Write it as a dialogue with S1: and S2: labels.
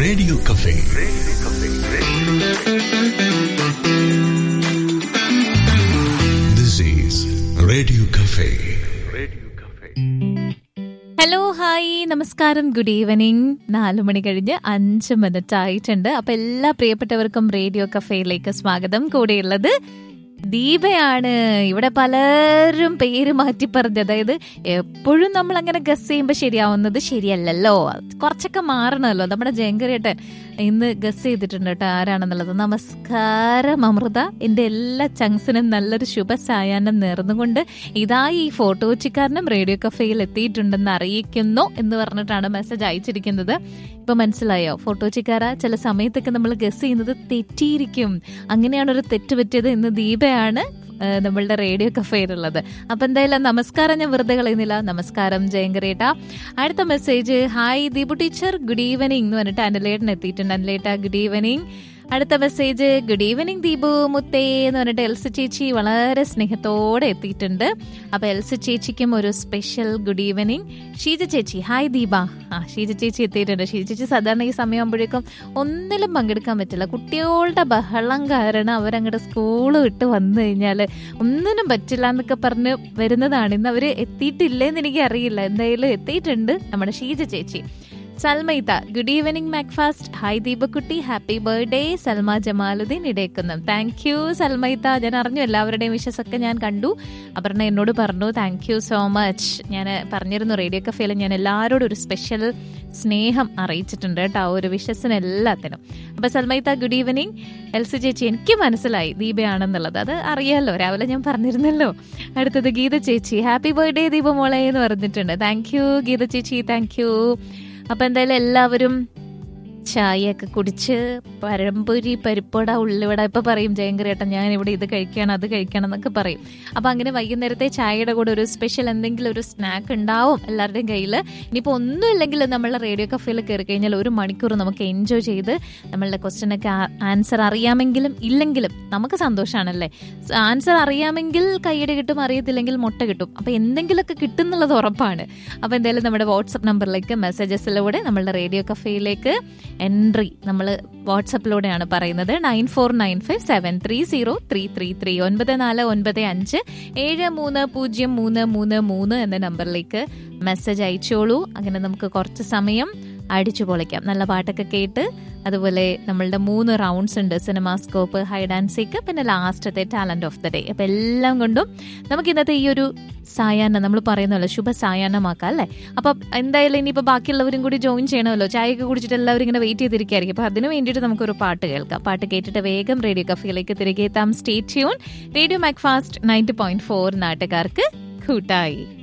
S1: radio cafe this is radio cafe
S2: hello hi നമസ്കാരം good evening നാലു മണി കഴിഞ്ഞ് അഞ്ച് മിനിറ്റ് ആയിട്ടുണ്ട് അപ്പൊ എല്ലാ പ്രിയപ്പെട്ടവർക്കും റേഡിയോ കഫേയിലേക്ക് സ്വാഗതം കൂടെയുള്ളത് ദീപയാണ് ഇവിടെ പലരും പേര് മാറ്റി പറഞ്ഞു അതായത് എപ്പോഴും നമ്മൾ അങ്ങനെ ഗസ് ചെയ്യുമ്പോൾ ശരിയാവുന്നത് ശരിയല്ലല്ലോ കുറച്ചൊക്കെ മാറണമല്ലോ നമ്മുടെ ജയങ്കരേട്ടൻ ഇന്ന് ഗസ് ചെയ്തിട്ടുണ്ട് കേട്ടോ ആരാണെന്നുള്ളത് നമസ്കാരം അമൃത എന്റെ എല്ലാ ചങ്സിനും നല്ലൊരു ശുഭ സായാഹ്നം നേർന്നുകൊണ്ട് ഇതാ ഈ ഫോട്ടോച്ചിക്കാരനും റേഡിയോ കഫേയിൽ എത്തിയിട്ടുണ്ടെന്ന് അറിയിക്കുന്നു എന്ന് പറഞ്ഞിട്ടാണ് മെസ്സേജ് അയച്ചിരിക്കുന്നത് ഇപ്പൊ മനസ്സിലായോ ഫോട്ടോച്ചിക്കാര ചില സമയത്തൊക്കെ നമ്മൾ ഗസ് ചെയ്യുന്നത് തെറ്റിയിരിക്കും അങ്ങനെയാണ് ഒരു തെറ്റ് പറ്റിയത് ഇന്ന് ദീപയാണ് ആ, നമ്മളുടെ റേഡിയോ കഫേയിലുള്ളത് അപ്പൊ എന്തായാലും നമസ്കാരം ഞാൻ വെറുതെ കളയുന്നില്ല നമസ്കാരം ജയങ്കരേട്ട അടുത്ത message hi Deepu teacher good evening എന്ന് പറഞ്ഞിട്ട് അനലേട്ടൻ എത്തിയിട്ടുണ്ട് അനലേട്ട ഗുഡ് ഈവനിങ് അടുത്ത മെസ്സേജ് ഗുഡ് ഈവനിങ് ദീപു മുത്തേ എന്ന് പറഞ്ഞിട്ട് എൽസ ചേച്ചി വളരെ സ്നേഹത്തോടെ എത്തിയിട്ടുണ്ട് അപ്പൊ എൽസ ചേച്ചിക്കും ഒരു സ്പെഷ്യൽ ഗുഡ് ഈവനിങ് ഷീജ ചേച്ചി ഹായ് ദീപ ആ ഷീജ ചേച്ചി എത്തിയിട്ടുണ്ട് ഷീജ ചേച്ചി സാധാരണ ഈ സമയമാകുമ്പോഴേക്കും ഒന്നിലും പങ്കെടുക്കാൻ പറ്റില്ല കുട്ടികളുടെ ബഹളം കാരണം അവരങ്ങോട്ട് സ്കൂൾ വിട്ട് വന്നു കഴിഞ്ഞാൽ ഒന്നിനും പറ്റില്ല എന്നൊക്കെ പറഞ്ഞ് വരുന്നതാണ് ഇന്ന് അവര് എത്തിയിട്ടില്ലേന്ന് എനിക്ക് അറിയില്ല എന്തായാലും എത്തിയിട്ടുണ്ട് നമ്മുടെ ഷീജ ചേച്ചി സൽമൈത്ത ഗുഡ് ഈവനിങ് മാക്ഫാസ്റ്റ് ഹായ് ദീപക്കുട്ടി ഹാപ്പി ബർത്ത്ഡേ സൽമ ജമാലുദ്ദീൻ ഇടേക്കുന്നു താങ്ക് യു സൽമൈത്ത ഞാൻ അറിഞ്ഞു എല്ലാവരുടെയും വിഷസൊക്കെ ഞാൻ കണ്ടു അപർണ എന്നോട് പറഞ്ഞു താങ്ക് യു സോ മച്ച് ഞാൻ പറഞ്ഞിരുന്നു റേഡിയോ കഫേയിൽ ഞാൻ എല്ലാവരോടും ഒരു സ്പെഷ്യൽ സ്നേഹം അറിയിച്ചിട്ടുണ്ട് കേട്ടോ ആ ഒരു വിഷസിന് എല്ലാത്തിനും അപ്പൊ സൽമൈത്ത ഗുഡ് ഈവനിങ് എൽസി ചേച്ചി എനിക്ക് മനസ്സിലായി ദീപയാണെന്നുള്ളത് അത് അറിയാലോ രാവിലെ ഞാൻ പറഞ്ഞിരുന്നല്ലോ അടുത്തത് ഗീത ചേച്ചി ഹാപ്പി ബർത്ത്ഡേ ദീപ മോളെ എന്ന് പറഞ്ഞിട്ടുണ്ട് താങ്ക് യു ഗീത ചേച്ചി താങ്ക് യു അപ്പൊ എന്തായാലും എല്ലാവരും ചായയൊക്കെ കുടിച്ച് പഴംപൊരി പരിപ്പട ഉള്ളിവട ഇപ്പൊ പറയും ജയങ്കരേട്ടൻ ഞാൻ ഇവിടെ ഇത് കഴിക്കണം അത് കഴിക്കണം എന്നൊക്കെ പറയും അപ്പൊ അങ്ങനെ വൈകുന്നേരത്തെ ചായയുടെ കൂടെ ഒരു സ്പെഷ്യൽ എന്തെങ്കിലും ഒരു സ്നാക്ക് ഉണ്ടാവും എല്ലാവരുടെയും കയ്യിൽ ഇനിയിപ്പോൾ ഒന്നും ഇല്ലെങ്കിൽ നമ്മളെ റേഡിയോ കഫേയിൽ കയറി കഴിഞ്ഞാൽ ഒരു മണിക്കൂർ നമുക്ക് എൻജോയ് ചെയ്ത് നമ്മളുടെ ക്വസ്റ്റ്യനൊക്കെ ആൻസർ അറിയാമെങ്കിലും ഇല്ലെങ്കിലും നമുക്ക് സന്തോഷമാണല്ലേ ആൻസർ അറിയാമെങ്കിൽ കൈയടി കിട്ടും അറിയത്തില്ലെങ്കിൽ മുട്ട കിട്ടും അപ്പൊ എന്തെങ്കിലുമൊക്കെ കിട്ടും എന്നുള്ളത് ഉറപ്പാണ് അപ്പൊ എന്തായാലും നമ്മുടെ വാട്സപ്പ് നമ്പറിലേക്ക് മെസ്സേജസിലൂടെ നമ്മളുടെ റേഡിയോ കഫേയിലേക്ക് എൻട്രി നമ്മൾ വാട്സപ്പിലൂടെയാണ് പറയുന്നത് nine four nine five seven three zero three three three ഒൻപത് നാല് ഒൻപത് അഞ്ച് ഏഴ് മൂന്ന് പൂജ്യം മൂന്ന് മൂന്ന് മൂന്ന് എന്ന നമ്പറിലേക്ക് മെസ്സേജ് അയച്ചോളൂ അങ്ങനെ നമുക്ക് കുറച്ച് സമയം അടിച്ചു പൊളിക്കാം നല്ല പാട്ടൊക്കെ കേട്ട് അതുപോലെ നമ്മളുടെ മൂന്ന് റൗണ്ട്സ് ഉണ്ട് cinema scope hide and seek പിന്നെ ലാസ്റ്റത്തെ ടാലന്റ് ഓഫ് ദ ഡേ അപ്പൊ എല്ലാം കൊണ്ടും നമുക്ക് ഇന്നത്തെ ഈ ഒരു സായാഹ്നം നമ്മൾ പറയുന്നല്ലോ ശുഭ സായാഹ്നമാക്കാം അല്ലേ അപ്പൊ എന്തായാലും ഇനിയിപ്പോ ബാക്കിയുള്ളവരും കൂടി ജോയിൻ ചെയ്യണമല്ലോ ചായയൊക്കെ കുടിച്ചിട്ട് എല്ലാവരും ഇങ്ങനെ വെയിറ്റ് ചെയ്തിരിക്കുകയായിരിക്കും അപ്പൊ അതിന് വേണ്ടിയിട്ട് നമുക്കൊരു പാട്ട് കേൾക്കാം പാട്ട് കേട്ടിട്ട് വേഗം റേഡിയോ കഫയിലേക്ക് തിരികെ എത്താം stay tune radio Macfast ninety point four നാട്ടുകാർക്ക് കൂട്ടായി